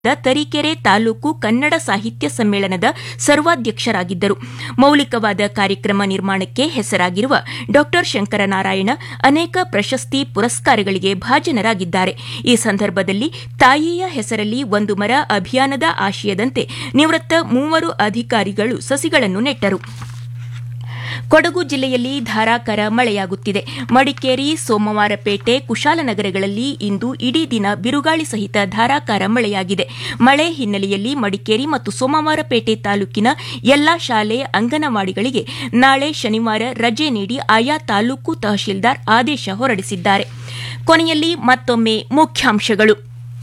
ತರೀಕೆರೆ ತಾಲೂಕು ಕನ್ನಡ ಸಾಹಿತ್ಯ ಸಮ್ಮೇಳನದ ಸರ್ವಾಧ್ಯಕ್ಷರಾಗಿದ್ದರು ಮೌಲಿಕವಾದ ಕಾರ್ಯಕ್ರಮ ನಿರ್ಮಾಣಕ್ಕೆ ಹೆಸರಾಗಿರುವ ಡಾ ಶಂಕರನಾರಾಯಣ ಅನೇಕ ಪ್ರಶಸ್ತಿ ಪುರಸ್ಕಾರಗಳಿಗೆ ಭಾಜನರಾಗಿದ್ದಾರೆ ಈ ಸಂದರ್ಭದಲ್ಲಿ ತಾಯಿಯ ಹೆಸರಲ್ಲಿ ಒಂದು ಮರ ಅಭಿಯಾನದ ಆಶಯದಂತೆ ನಿವೃತ್ತ ಮೂವರು ಅಧಿಕಾರಿಗಳು ಸಸಿಗಳನ್ನು ನೆಟ್ಟರು ಕೊಡಗು ಜಿಲ್ಲೆಯಲ್ಲಿ ಧಾರಾಕಾರ ಮಳೆಯಾಗುತ್ತಿದೆ ಮಡಿಕೇರಿ ಸೋಮವಾರಪೇಟೆ ಕುಶಾಲನಗರಗಳಲ್ಲಿ ಇಂದು ಇಡೀ ದಿನ ಬಿರುಗಾಳಿ ಸಹಿತ ಧಾರಾಕಾರ ಮಳೆಯಾಗಿದೆ ಮಳೆ ಹಿನ್ನೆಲೆಯಲ್ಲಿ ಮಡಿಕೇರಿ ಮತ್ತು ಸೋಮವಾರಪೇಟೆ ತಾಲೂಕಿನ ಎಲ್ಲಾ ಶಾಲೆ ಅಂಗನವಾಡಿಗಳಿಗೆ ನಾಳೆ ಶನಿವಾರ ರಜೆ ನೀಡಿ ಆಯಾ ತಾಲೂಕು ತಹಶೀಲ್ದಾರ್ ಆದೇಶ ಹೊರಡಿಸಿದ್ದಾರೆ ಕೊನೆಯಲ್ಲಿ ಮತ್ತೊಮ್ಮೆ ಮುಖ್ಯಾಂಶಗಳು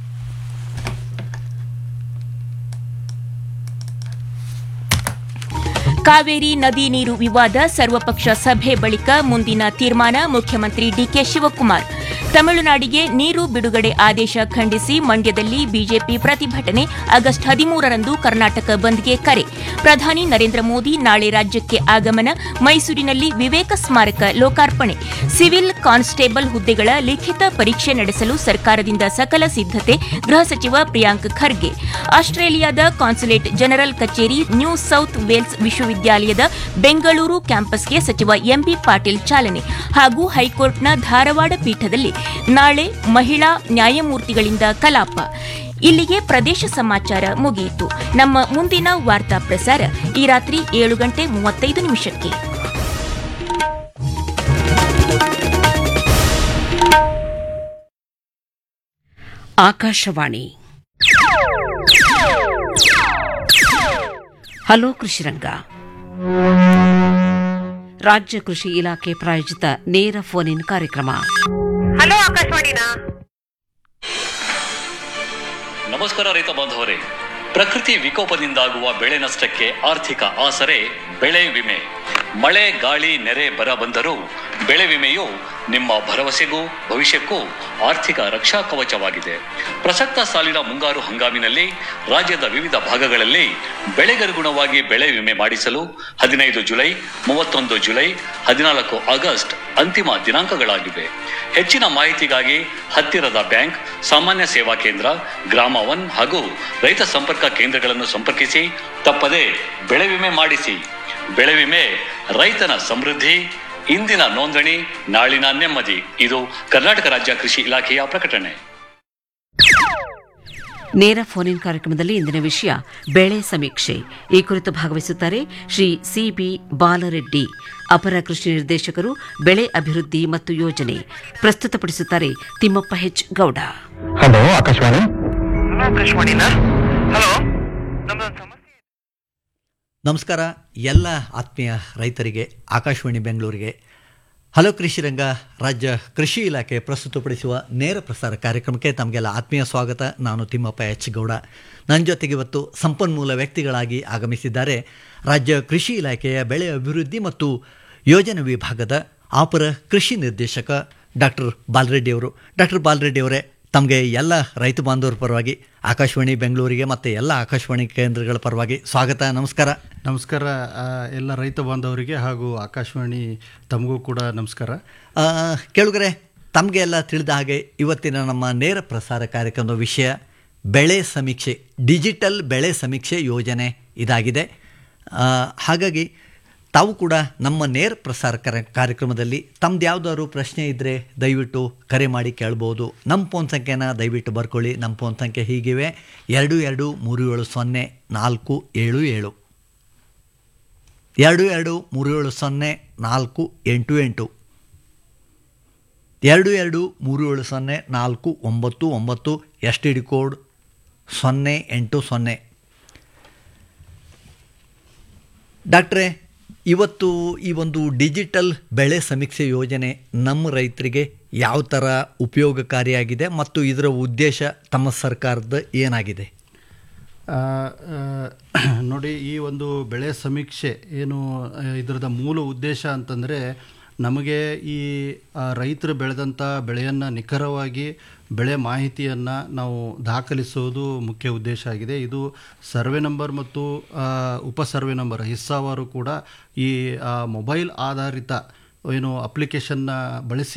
ಕಾವೇರಿ ನದಿ ನೀರು ವಿವಾದ ಸರ್ವಪಕ್ಷ ಸಭೆ ಬಳಿಕ ಮುಂದಿನ ತೀರ್ಮಾನ ಮುಖ್ಯಮಂತ್ರಿ ಡಿಕೆ ಶಿವಕುಮಾರ್ ತಮಿಳುನಾಡಿಗೆ ನೀರು ಬಿಡುಗಡೆ ಆದೇಶ ಖಂಡಿಸಿ ಮಂಡ್ಯದಲ್ಲಿ ಬಿಜೆಪಿ ಪ್ರತಿಭಟನೆ ಆಗಸ್ಟ್ ಹದಿಮೂರರಂದು ಕರ್ನಾಟಕ ಬಂದ್ಗೆ ಕರೆ ಪ್ರಧಾನಿ ನರೇಂದ್ರ ಮೋದಿ ನಾಳೆ ರಾಜ್ಯಕ್ಕೆ ಆಗಮನ ಮೈಸೂರಿನಲ್ಲಿ ವಿವೇಕ ಸ್ಮಾರಕ ಲೋಕಾರ್ಪಣೆ ಸಿವಿಲ್ ಕಾನ್ಸ್ಟೇಬಲ್ ಹುದ್ದೆಗಳ ಲಿಖಿತ ಪರೀಕ್ಷೆ ನಡೆಸಲು ಸರ್ಕಾರದಿಂದ ಸಕಲ ಸಿದ್ದತೆ ಗೃಹ ಸಚಿವ ಪ್ರಿಯಾಂಕ್ ಖರ್ಗೆ ಆಸ್ಟ್ರೇಲಿಯಾದ ಕಾನ್ಸುಲೇಟ್ ಜನರಲ್ ಕಚೇರಿ ನ್ಯೂ ಸೌತ್ ವೇಲ್ಸ್ ವಿಶ್ವವಿದ್ಯಾಲಯದ ಬೆಂಗಳೂರು ಕ್ಯಾಂಪಸ್ಗೆ ಸಚಿವ ಎಂಬಿ ಪಾಟೀಲ್ ಚಾಲನೆ ಹಾಗೂ ಹೈಕೋರ್ಟ್ನ ಧಾರವಾಡ ಪೀಠದಲ್ಲಿ ನಾಳೆ ಮಹಿಳಾ ನ್ಯಾಯಮೂರ್ತಿಗಳಿಂದ ಕಲಾಪ ಇಲ್ಲಿಗೆ ಪ್ರದೇಶ ಸಮಾಚಾರ ಮುಗಿಯಿತು ನಮ್ಮ ಮುಂದಿನ ವಾರ್ತಾ ಪ್ರಸಾರ ಈ ರಾತ್ರಿ ಏಳು ಗಂಟೆ ಮೂವತ್ತೈದು ನಿಮಿಷಕ್ಕೆ ಆಕಾಶವಾಣಿ ಹಲೋ ಕೃಷಿರಂಗ ರಾಜ್ಯ ಕೃಷಿ ಇಲಾಖೆ ಪ್ರಾಯೋಜಿತ ನೇರ ಫೋನ್ ಇನ್ ಕಾರ್ಯಕ್ರಮ ಹಲೋ ಆಕಾಶವಾಣಿನಾ ನಮಸ್ಕಾರ ರೈತ ಬಾಂಧವರೇ ಪ್ರಕೃತಿ ವಿಕೋಪದಿಂದಾಗುವ ಬೆಳೆ ನಷ್ಟಕ್ಕೆ ಆರ್ಥಿಕ ಆಸರೆ ಬೆಳೆ ವಿಮೆ ಮಳೆ ಗಾಳಿ ನೆರೆ ಬರ ಬಂದರೂ ಬೆಳೆ ವಿಮೆಯು ನಿಮ್ಮ ಭರವಸೆಗೂ ಭವಿಷ್ಯಕ್ಕೂ ಆರ್ಥಿಕ ರಕ್ಷಾ ಕವಚವಾಗಿದೆ ಪ್ರಸಕ್ತ ಸಾಲಿನ ಮುಂಗಾರು ಹಂಗಾಮಿನಲ್ಲಿ ರಾಜ್ಯದ ವಿವಿಧ ಭಾಗಗಳಲ್ಲಿ ಬೆಳೆಗನುಗುಣವಾಗಿ ಬೆಳೆ ವಿಮೆ ಮಾಡಿಸಲು ಹದಿನೈದು ಜುಲೈ ಮೂವತ್ತೊಂದು ಜುಲೈ ಹದಿನಾಲ್ಕು ಆಗಸ್ಟ್ ಅಂತಿಮ ದಿನಾಂಕಗಳಾಗಿವೆ ಹೆಚ್ಚಿನ ಮಾಹಿತಿಗಾಗಿ ಹತ್ತಿರದ ಬ್ಯಾಂಕ್ ಸಾಮಾನ್ಯ ಸೇವಾ ಕೇಂದ್ರ ಗ್ರಾಮ ಒನ್ ಹಾಗೂ ರೈತ ಸಂಪರ್ಕ ಕೇಂದ್ರಗಳನ್ನು ಸಂಪರ್ಕಿಸಿ ತಪ್ಪದೆ ಬೆಳೆ ವಿಮೆ ಮಾಡಿಸಿ ಬೆಳೆ ವಿಮೆ ರೈತನ ಸಮೃದ್ಧಿ ಇಂದಿನ ನೋಂದಣಿ ನಾಳಿನ ನೆಮ್ಮದಿ ಇದು ಕರ್ನಾಟಕ ರಾಜ್ಯ ಕೃಷಿ ಇಲಾಖೆಯ ಪ್ರಕಟಣೆ ನೇರ ಫೋನ್ ಇನ್ ಕಾರ್ಯಕ್ರಮದಲ್ಲಿ ಇಂದಿನ ವಿಷಯ ಬೆಳೆ ಸಮೀಕ್ಷೆ ಈ ಕುರಿತು ಭಾಗವಹಿಸುತ್ತಾರೆ ಶ್ರೀ ಸಿಬಿ ಬಾಲರೆಡ್ಡಿ ಅಪರ ಕೃಷಿ ನಿರ್ದೇಶಕರು ಬೆಳೆ ಅಭಿವೃದ್ಧಿ ಮತ್ತು ಯೋಜನೆ ಪ್ರಸ್ತುತಪಡಿಸುತ್ತಾರೆ Thimmappa H Gowda hello Akashvani hello ಆಕಾಶವಾಣಿನಾ ಹಲೋ ನಮ್ದೊಂದು ಸಮಸ್ಯೆ ನಮಸ್ಕಾರ ಎಲ್ಲ ಆತ್ಮೀಯ ರೈತರಿಗೆ ಆಕಾಶವಾಣಿ ಬೆಂಗಳೂರಿಗೆ ಹಲೋ ಕೃಷಿ ರಂಗ ರಾಜ್ಯ ಕೃಷಿ ಇಲಾಖೆ ಪ್ರಸ್ತುತಪಡಿಸುವ ನೇರ ಪ್ರಸಾರ ಕಾರ್ಯಕ್ರಮಕ್ಕೆ ತಮಗೆಲ್ಲ ಆತ್ಮೀಯ ಸ್ವಾಗತ ನಾನು ತಿಮ್ಮಪ್ಪ ಎಚ್ ಗೌಡ ನನ್ನ ಜೊತೆಗೆ ಇವತ್ತು ಸಂಪನ್ಮೂಲ ವ್ಯಕ್ತಿಗಳಾಗಿ ಆಗಮಿಸಿದ್ದಾರೆ ರಾಜ್ಯ ಕೃಷಿ ಇಲಾಖೆಯ ಬೆಳೆ ಅಭಿವೃದ್ಧಿ ಮತ್ತು ಯೋಜನೆ ವಿಭಾಗದ ಅಪರ ಕೃಷಿ ನಿರ್ದೇಶಕ ಡಾಕ್ಟರ್ ಬಾಲರೆಡ್ಡಿ ಅವರು ಡಾಕ್ಟರ್ ಬಾಲರೆಡ್ಡಿ ಅವರೇ ತಮಗೆ ಎಲ್ಲ ರೈತ ಬಾಂಧವರ ಪರವಾಗಿ ಆಕಾಶವಾಣಿ ಬೆಂಗಳೂರಿಗೆ ಮತ್ತು ಎಲ್ಲ ಆಕಾಶವಾಣಿ ಕೇಂದ್ರಗಳ ಪರವಾಗಿ ಸ್ವಾಗತ ನಮಸ್ಕಾರ ನಮಸ್ಕಾರ ಆ, ಎಲ್ಲ ರೈತ ಬಾಂಧವರಿಗೆ ಹಾಗೂ ಆಕಾಶವಾಣಿ ತಮಗೂ ಕೂಡ ನಮಸ್ಕಾರ ಆ, ಕೇಳುಗರೆ ತಮಗೆ ಎಲ್ಲ ತಿಳಿದ ಹಾಗೆ ಇವತ್ತಿನ ನಮ್ಮ ನೇರ ಪ್ರಸಾರ ಕಾರ್ಯಕ್ರಮದ ವಿಷಯ ಬೆಳೆ ಸಮೀಕ್ಷೆ ಡಿಜಿಟಲ್ ಬೆಳೆ ಸಮೀಕ್ಷೆ ಯೋಜನೆ ಇದಾಗಿದೆ ಆ, ಹಾಗಾಗಿ ತಾವು ಕೂಡ ನಮ್ಮ ನೇರ ಪ್ರಸಾರ ಕರ ಕಾರ್ಯಕ್ರಮದಲ್ಲಿ ತಮ್ದು ಯಾವುದಾದ್ರು ಪ್ರಶ್ನೆ ಇದ್ದರೆ ದಯವಿಟ್ಟು ಕರೆ ಮಾಡಿ ಕೇಳ್ಬೋದು ನಮ್ಮ ಫೋನ್ ಸಂಖ್ಯೆನ ದಯವಿಟ್ಟು ಬರ್ಕೊಳ್ಳಿ ನಮ್ಮ ಫೋನ್ ಸಂಖ್ಯೆ ಹೀಗಿವೆ ಎರಡು ಎರಡು ಮೂರು ಏಳು ಸೊನ್ನೆ ನಾಲ್ಕು ಏಳು ಏಳು ಎರಡು ಎರಡು ಮೂರು ಏಳು ಸೊನ್ನೆ ನಾಲ್ಕು ಎಂಟು ಎಂಟು ಎರಡು ಎರಡು ಮೂರು ಏಳು ಸೊನ್ನೆ ನಾಲ್ಕು ಒಂಬತ್ತು ಒಂಬತ್ತು ಎಸ್ ಟಿ ಡಿ ಕೋಡ್ ಸೊನ್ನೆ ಎಂಟು ಸೊನ್ನೆ ಡಾಕ್ಟ್ರೇ ಇವತ್ತು ಈ ಒಂದು ಡಿಜಿಟಲ್ ಬೆಳೆ ಸಮೀಕ್ಷೆ ಯೋಜನೆ ನಮ್ಮ ರೈತರಿಗೆ ಯಾವ ಥರ ಉಪಯೋಗಕಾರಿಯಾಗಿದೆ ಮತ್ತು ಇದರ ಉದ್ದೇಶ ತಮ್ಮ ಸರ್ಕಾರದ ಏನಾಗಿದೆ ಆ, ಆ, ನೋಡಿ ಈ ಒಂದು ಬೆಳೆ ಸಮೀಕ್ಷೆ ಏನು ಆ, ಇದರದ ಮೂಲ ಉದ್ದೇಶ ಅಂತಂದರೆ ನಮಗೆ ಈ ಆ, ರೈತರು ಬೆಳೆದಂಥ ಬೆಳೆಯನ್ನು ನಿಖರವಾಗಿ ಬೆಳೆ ಮಾಹಿತಿಯನ್ನು ನಾವು ದಾಖಲಿಸುವುದು ಮುಖ್ಯ ಉದ್ದೇಶ ಆಗಿದೆ ಇದು ಸರ್ವೆ ನಂಬರ್ ಮತ್ತು ಆ, ಉಪ ಸರ್ವೆ ನಂಬರ್ ಹಿಸ್ಸಾವಾರು ಕೂಡ ಈ ಆ, ಮೊಬೈಲ್ ಆಧಾರಿತ ಏನು ಅಪ್ಲಿಕೇಶನ್ನ ಬಳಸಿ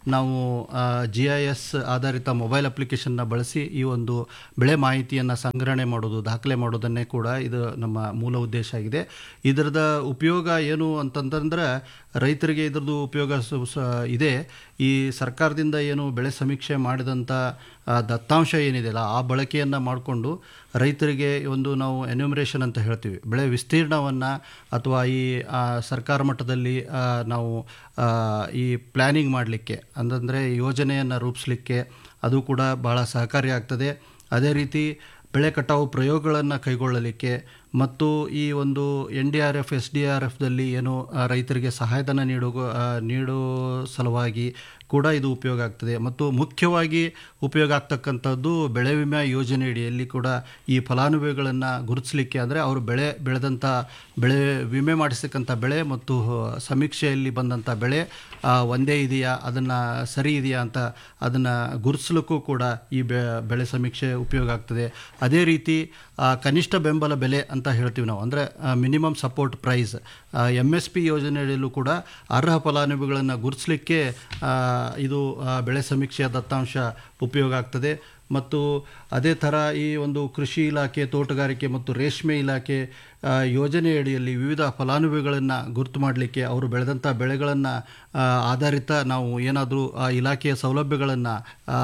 ನಾವು ಜಿ ಐ ಎಸ್ ಆಧಾರಿತ ಮೊಬೈಲ್ ಅಪ್ಲಿಕೇಶನ್ನ ಬಳಸಿ ಈ ಒಂದು ಬೆಳೆ ಮಾಹಿತಿಯನ್ನು ಸಂಗ್ರಹಣೆ ಮಾಡೋದು ದಾಖಲೆ ಮಾಡೋದನ್ನೇ ಕೂಡ ಇದು ನಮ್ಮ ಮೂಲ ಉದ್ದೇಶ ಆಗಿದೆ ಇದರದ ಉಪಯೋಗ ಏನು ಅಂತಂತಂದ್ರೆ ರೈತರಿಗೆ ಇದರದ್ದು ಉಪಯೋಗ ಸು- ಸ- ಇದೆ ಈ ಸರ್ಕಾರದಿಂದ ಏನು ಬೆಳೆ ಸಮೀಕ್ಷೆ ಮಾಡಿದಂಥ ಆ, ದತ್ತಾಂಶ ಏನಿದೆಯಲ್ಲ ಆ ಬಳಕೆಯನ್ನು ಮಾಡಿಕೊಂಡು ರೈತರಿಗೆ ಒಂದು ನಾವು ಎನ್ಯೂಮರೇಷನ್ ಅಂತ ಹೇಳ್ತೀವಿ ಬೆಳೆ ವಿಸ್ತೀರ್ಣವನ್ನು ಅಥವಾ ಈ ಆ, ಸರ್ಕಾರ ಮಟ್ಟದಲ್ಲಿ ಆ, ನಾವು ಆ, ಈ ಪ್ಲ್ಯಾನಿಂಗ್ ಮಾಡಲಿಕ್ಕೆ ಅಂತಂದರೆ ಯೋಜನೆಯನ್ನು ರೂಪಿಸಲಿಕ್ಕೆ ಅದು ಕೂಡ ಭಾಳ ಸಹಕಾರಿಯಾಗ್ತದೆ ಅದೇ ರೀತಿ ಬೆಳೆ ಕಟಾವು ಪ್ರಯೋಗಗಳನ್ನು ಕೈಗೊಳ್ಳಲಿಕ್ಕೆ ಮತ್ತು ಈ ಒಂದು N D R F S D R ಎಫ್ದಲ್ಲಿ ಏನು ಆ, ರೈತರಿಗೆ ಸಹಾಯಧನ ನೀಡೋ ಆ, ನೀಡೋ ಸಲುವಾಗಿ ಕೂಡ ಇದು ಉಪಯೋಗ ಆಗ್ತದೆ ಮತ್ತು ಮುಖ್ಯವಾಗಿ ಉಪಯೋಗ ಆಗ್ತಕ್ಕಂಥದ್ದು ಬೆಳೆ ವಿಮೆ ಯೋಜನೆ ಅಡಿಯಲ್ಲಿ ಕೂಡ ಈ ಫಲಾನುಭವಿಗಳನ್ನು ಗುರುತಿಸಲಿಕ್ಕೆ ಅಂದರೆ ಅವರು ಬೆಳೆ ಬೆಳೆದಂಥ ಬೆಳೆ ವಿಮೆ ಮಾಡಿಸ್ತಕ್ಕಂಥ ಬೆಳೆ ಮತ್ತು ಸಮೀಕ್ಷೆಯಲ್ಲಿ ಬಂದಂಥ ಬೆಳೆ ಆ, ಒಂದೇ ಇದೆಯಾ ಅದನ್ನು ಸರಿ ಇದೆಯಾ ಅಂತ ಅದನ್ನು ಗುರುತಿಸ್ಲಿಕ್ಕೂ ಕೂಡ ಈ ಬೆ ಬೆಳೆ ಸಮೀಕ್ಷೆ ಉಪಯೋಗ ಆಗ್ತದೆ ಅದೇ ರೀತಿ ಆ, ಕನಿಷ್ಠ ಬೆಂಬಲ ಬೆಲೆ ಅಂತ ಹೇಳ್ತೀವಿ ನಾವು ಅಂದರೆ minimum support price M S P ಯೋಜನೆಯಲ್ಲೂ ಕೂಡ ಅರ್ಹ ಫಲಾನುಭವಿಗಳನ್ನು ಗುರುತಿಸಲಿಕ್ಕೆ ಇದು ಆ, ಬೆಳೆ ಸಮೀಕ್ಷೆಯ ದತ್ತಾಂಶ ಉಪಯೋಗ ಆಗ್ತದೆ ಮತ್ತು ಅದೇ ಥರ ಈ ಒಂದು ಕೃಷಿ ಇಲಾಖೆ ತೋಟಗಾರಿಕೆ ಮತ್ತು ರೇಷ್ಮೆ ಇಲಾಖೆ ಆ, ಯೋಜನೆಯಡಿಯಲ್ಲಿ ವಿವಿಧ ಫಲಾನುಭವಿಗಳನ್ನು ಗುರುತು ಮಾಡಲಿಕ್ಕೆ ಅವರು ಬೆಳೆದಂಥ ಬೆಳೆಗಳನ್ನು ಆಧಾರಿತ ನಾವು ಏನಾದರೂ ಆ ಇಲಾಖೆಯ ಸೌಲಭ್ಯಗಳನ್ನು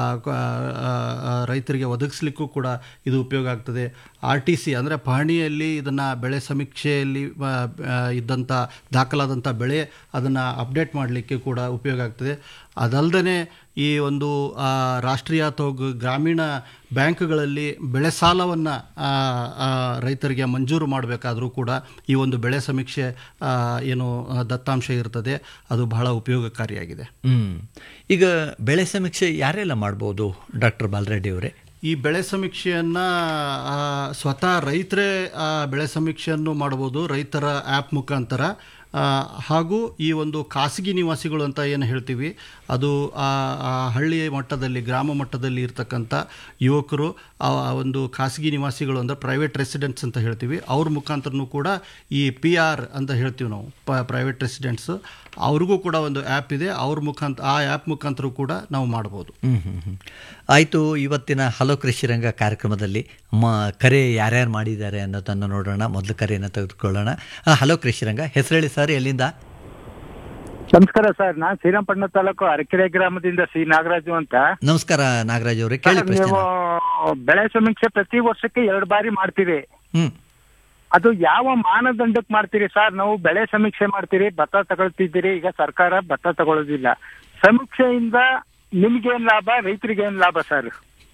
ರೈತರಿಗೆ ಒದಗಿಸ್ಲಿಕ್ಕೂ ಕೂಡ ಇದು ಉಪಯೋಗ ಆಗ್ತದೆ ಆರ್ ಟಿ ಸಿ ಅಂದರೆ ಪಹಣಿಯಲ್ಲಿ ಇದನ್ನು ಬೆಳೆ ಸಮೀಕ್ಷೆಯಲ್ಲಿ ಆ, ಆ, ಇದ್ದಂಥ ದಾಖಲಾದಂಥ ಬೆಳೆ ಅದನ್ನು ಅಪ್ಡೇಟ್ ಮಾಡಲಿಕ್ಕೆ ಕೂಡ ಉಪಯೋಗ ಆಗ್ತದೆ ಅದಲ್ಲದೆ ಈ ಒಂದು ಆ, ರಾಷ್ಟ್ರೀಯ ಅಥವಾ ಗ- ಗ್ರಾಮೀಣ ಬ್ಯಾಂಕ್ಗಳಲ್ಲಿ ಬೆಳೆ ಸಾಲವನ್ನು ರೈತರಿಗೆ ಮಂಜೂರು ಮಾಡಬೇಕಾದ್ರೂ ಕೂಡ ಈ ಒಂದು ಬೆಳೆ ಸಮೀಕ್ಷೆ ಆ, ಏನು ಆ, ದತ್ತಾಂಶ ಇರ್ತದೆ ಅದು ಬಹಳ ಉಪಯೋಗಕಾರಿಯಾಗಿದೆ ಹ್ಮ್ ಈಗ ಬೆಳೆ ಸಮೀಕ್ಷೆ ಯಾರೆಲ್ಲ ಮಾಡ್ಬೋದು ಡಾಕ್ಟರ್ ಬಾಲರೆಡ್ಡಿ ಅವರೇ ಈ ಬೆಳೆ ಸಮೀಕ್ಷೆಯನ್ನು ಸ್ವತಃ ರೈತರೇ ಆ ಬೆಳೆ ಸಮೀಕ್ಷೆಯನ್ನು ಮಾಡ್ಬೋದು ರೈತರ ಆ್ಯಪ್ ಮುಖಾಂತರ ಆ, ಹಾಗೂ ಈ ಒಂದು ಖಾಸಗಿ ನಿವಾಸಿಗಳು ಅಂತ ಏನು ಹೇಳ್ತೀವಿ ಅದು ಆ ಆ ಹಳ್ಳಿ ಮಟ್ಟದಲ್ಲಿ ಗ್ರಾಮ ಮಟ್ಟದಲ್ಲಿ ಇರ್ತಕ್ಕಂಥ ಯುವಕರು ಆ ಆ ಒಂದು ಖಾಸಗಿ ನಿವಾಸಿಗಳು ಅಂದರೆ ಪ್ರೈವೇಟ್ ರೆಸಿಡೆಂಟ್ಸ್ ಅಂತ ಹೇಳ್ತೀವಿ ಅವ್ರ ಮುಖಾಂತರನೂ ಕೂಡ ಈ ಪಿ ಆರ್ ಅಂತ ಹೇಳ್ತೀವಿ ನಾವು ಪ ಪ್ರೈವೇಟ್ ರೆಸಿಡೆಂಟ್ಸ್ ಅವ್ರಿಗೂ ಕೂಡ ಒಂದು ಆ್ಯಪ್ ಇದೆ ಅವ್ರ ಮುಖಾಂತರ ಆ ಆ್ಯಪ್ ಮುಖಾಂತರ ಕೂಡ ನಾವು ಮಾಡ್ಬೋದು ಹ್ಮ್ ಹ್ಮ್ ಹ್ಮ್ ಆಯಿತು ಇವತ್ತಿನ ಹಲೋ ಕೃಷಿ ರಂಗ ಕಾರ್ಯಕ್ರಮದಲ್ಲಿ ಮ ಕರೆ ಯಾರ್ಯಾರು ಮಾಡಿದ್ದಾರೆ ಅನ್ನೋದನ್ನು ನೋಡೋಣ ಮೊದಲು ಕರೆಯನ್ನು ತೆಗೆದುಕೊಳ್ಳೋಣ ಆ, ಹಲೋ ಕೃಷಿ ರಂಗ ಹೆಸರೇಳಿ ಸರ್ ಎಲ್ಲಿಂದ ನಮಸ್ಕಾರ ಸರ್ ನಾನ್ ಶ್ರೀರಂಗಪಟ್ಟಣ ತಾಲೂಕು ಅರಕೆರೆ ಗ್ರಾಮದಿಂದ ಸಿ ನಾಗರಾಜು ಅಂತ ನಮಸ್ಕಾರ ನಾಗರಾಜ್ ಅವರೇ ಕೇಳಿ ಪ್ರಶ್ನೆ ನೀವು ಬೆಳೆ ಸಮೀಕ್ಷೆ ಪ್ರತಿ ವರ್ಷಕ್ಕೆ ಎರಡು ಬಾರಿ ಮಾಡ್ತೀರಿ ಹ್ಮ್ ಅದು ಯಾವ ಮಾನದಂಡಕ್ಕೆ ಮಾಡ್ತೀರಿ ಸರ್ ನಾವು ಬೆಳೆ ಸಮೀಕ್ಷೆ ಮಾಡ್ತೀರಿ ಭತ್ತ ತಗೊಳ್ತಿದ್ದೀರಿ ಈಗ ಸರ್ಕಾರ ಭತ್ತ ತಗೊಳ್ಳೋದಿಲ್ಲ ಸಮೀಕ್ಷೆಯಿಂದ ನಿಮ್ಗೇನ್ ಲಾಭ ರೈತರಿಗೇನ್ ಲಾಭ ಸರ್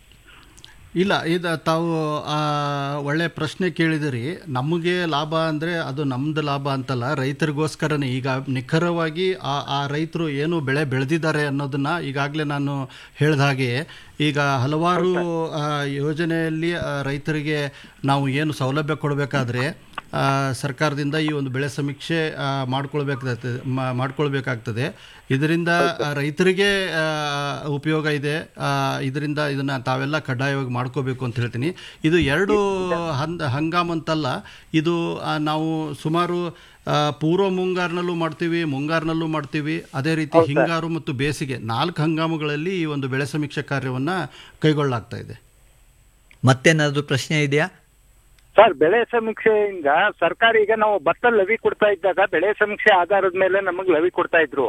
ಇಲ್ಲ ಇದು ತಾವು ಆ, ಒಳ್ಳೆ ಪ್ರಶ್ನೆ ಕೇಳಿದಿರಿ ನಮಗೆ ಲಾಭ ಅಂದರೆ ಅದು ನಮ್ದು ಲಾಭ ಅಂತಲ್ಲ ರೈತರಿಗೋಸ್ಕರನೇ ಈಗ ನಿಖರವಾಗಿ ಆ ಆ ರೈತರು ಏನು ಬೆಳೆ ಬೆಳೆದಿದ್ದಾರೆ ಅನ್ನೋದನ್ನ ಈಗಾಗಲೇ ನಾನು ಹೇಳಿದ ಹಾಗೆ ಈಗ ಹಲವಾರು ಆ, ಯೋಜನೆಯಲ್ಲಿ ಆ, ರೈತರಿಗೆ ನಾವು ಏನು ಸೌಲಭ್ಯ ಕೊಡಬೇಕಾದ್ರೆ ಆ, ಸರ್ಕಾರದಿಂದ ಈ ಒಂದು ಬೆಳೆ ಸಮೀಕ್ಷೆ ಆ, ಮಾಡ್ಕೊಳ್ಬೇಕಾಗ್ತದೆ ಮಾ- ಮಾಡ್ಕೊಳ್ಬೇಕಾಗ್ತದೆ ಇದರಿಂದ ಆ, ರೈತರಿಗೆ ಆ, ಉಪಯೋಗ ಇದೆ ಆ, ಇದರಿಂದ ಇದನ್ನ ತಾವೆಲ್ಲ ಕಡ್ಡಾಯವಾಗಿ ಮಾಡ್ಕೋಬೇಕು ಅಂತ ಹೇಳ್ತೀನಿ ಇದು ಎರಡು ಹಂದ ಹಂಗಾಮಂತಲ್ಲ ಇದು ಆ, ನಾವು ಸುಮಾರು ಆ, ಪೂರ್ವ ಮುಂಗಾರಿನಲ್ಲೂ ಮಾಡ್ತೀವಿ ಮುಂಗಾರಿನಲ್ಲೂ ಮಾಡ್ತೀವಿ ಅದೇ ರೀತಿ ಹಿಂಗಾರು ಮತ್ತು ಬೇಸಿಗೆ ನಾಲ್ಕು ಹಂಗಾಮುಗಳಲ್ಲಿ ಈ ಒಂದು ಬೆಳೆ ಸಮೀಕ್ಷೆ ಕಾರ್ಯವನ್ನು ಕೈಗೊಳ್ಳಲಾಗ್ತಾ ಇದೆ ಮತ್ತೇನಾದ್ರು ಪ್ರಶ್ನೆ ಇದೆಯಾ ಸರ್ ಬೆಳೆ ಸಮೀಕ್ಷೆಯಿಂದ ಸರ್ಕಾರ ಈಗ ನಾವು ಭತ್ತ ಲವಿ ಕೊಡ್ತಾ ಇದ್ದಾಗ ಬೆಳೆ ಸಮೀಕ್ಷೆ ಆಧಾರದ ಮೇಲೆ ನಮಗೆ ಲವಿ ಕೊಡ್ತಾ ಇದ್ರು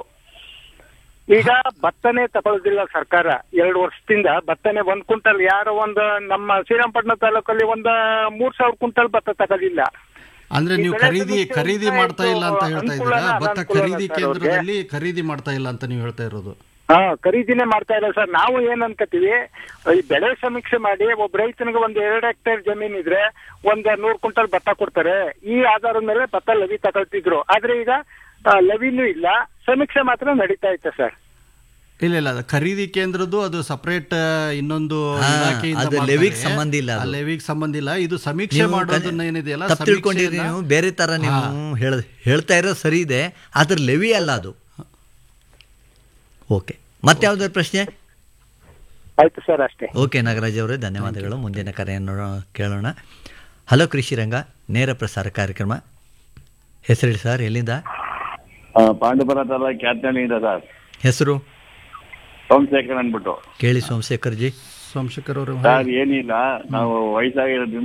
ಈಗ ಭತ್ತನೇ ತಗೊಳ್ಳೋದಿಲ್ಲ ಸರ್ಕಾರ ಎರಡು ವರ್ಷದಿಂದ ಭತ್ತನೇ ಒಂದ್ ಕ್ವಿಂಟಲ್ ಯಾರೋ ಒಂದು ನಮ್ಮ ಶ್ರೀರಂಗಪಟ್ಟಣ ತಾಲೂಕಲ್ಲಿ ಒಂದ್ ಮೂರ್ ಸಾವಿರ ಕ್ವಿಂಟಲ್ ಭತ್ತ ತಗೊಳ್ಳಿಲ್ಲ ಅಂದ್ರೆ ಈ ನೀವು ಬೆಳೆ ಖರೀದಿ ಸಮೀಕ್ಷೆ ಖರೀದಿ ಇಂದ ಮಾಡ್ತಾ ಇಲ್ಲ ಅಂತ ಇದು ಹೇಳ್ತಾ ಅನುಕೂಲನಾ, ಇದ್ದೀರಾ ಭತ್ತ ಅನಾನುಕೂಲನಾ ಖರೀದಿ ಸರ್ ಅವ್ರಿಗೆ? ಕೇಂದ್ರದಲ್ಲಿ ಖರೀದಿ ಮಾಡ್ತಾ ಇಲ್ಲ ಅಂತ ನೀವು ಹೇಳ್ತಾ ಇರೋದು ಹಾ ಖರೀದಿನೇ ಮಾಡ್ತಾ ಇಲ್ಲ ಸರ್ ನಾವು ಏನ್ ಅನ್ಕೋತೀವಿ ಈ ಬೆಳೆ ಸಮೀಕ್ಷೆ ಮಾಡಿ ಒಬ್ಬ ರೈತನಿಗೆ ಒಂದ್ ಎರಡು ಹೆಕ್ಟೇರ್ ಜಮೀನ್ ಇದ್ರೆ ಒಂದ್ ನೂರ್ ಕ್ವಿಂಟಲ್ ಭತ್ತ ಕೊಡ್ತಾರೆ ಈ ಆಧಾರದ ಮೇಲೆ ಭತ್ತ ಲವಿ ತಗೊಳ್ತಿದ್ರು ಆದ್ರೆ ಈಗ ಆ, ಲವಿನೂ ಇಲ್ಲ ಸಮೀಕ್ಷೆ ಮಾತ್ರ ನಡೀತಾ ಐತೆ ಸರ್ ಇಲ್ಲ ಇಲ್ಲ ಅದು ಖರೀದಿ ಕೇಂದ್ರದ್ದು ಅದು ಸಪರೇಟ್ ಇನ್ನೊಂದು ಹಾ, ಇಲಾಖೆಯಿಂದ ಅದು ಮಾಡ್ತಾರೆ. ಲೆವಿಗ್ ಸಂಬಂಧ ಇಲ್ಲ ಅದು. ಆ ಲೆವಿಗ್ ಸಂಬಂಧ ಇಲ್ಲ ಇದು ಸಮೀಕ್ಷೆ ನೀವು ಮಾಡೋದನ್ನ ಏನಿದೆಯಲ್ಲ ತಪ್ಪು ತಿಳ್ಕೊಂಡಿರಿ ಸಮೀಕ್ಷೆಯನ್ನ- ನೀವು ಬೇರೆ ತರ ನೀವು ಹೇಳ ಹೇಳ್ತಾ ಇರೋದು ಸರಿ ಇದೆ ಆದ್ರೆ ಲೆವಿ ಅಲ್ಲ ಅದು ಓಕೆ ಮತ್ತೆ ಯಾವ್ದಾದ್ರು ಪ್ರಶ್ನೆ ಆಯ್ತು ಸರ್ ಅಷ್ಟೇ ಓಕೆ ನಾಗರಾಜ್ ಅವರೇ ಧನ್ಯವಾದಗಳು ಮುಂದಿನ ಕರೆಯನ್ನು ನೋ- ಕೇಳೋಣ ಹಲೋ ಕೃಷಿ ರಂಗ ನೇರ ಪ್ರಸಾರ ಕಾರ್ಯಕ್ರಮ ಹೆಸರು ಸರ್ ಎಲ್ಲಿಂದ ಆ, ಪಾಂಡವಪುರ ತಾಲೂಕು ಕ್ಯಾತ್ನಳ್ಳಿಯಿಂದ ಸರ್ ಹೆಸರು ಸೋಮಶೇಖರ್ ಅಂದ್ಬಿಟ್ಟು ಕೇಳಿ ಸೋಮಶೇಖರ್ ಜಿ ಸೋಮಶೇಖರ್ ಅವರು ಸರ್ ಏನಿಲ್ಲ ನಾವು ವಯಸ್ಸಾಗಿರೋದ್ರಿಂದ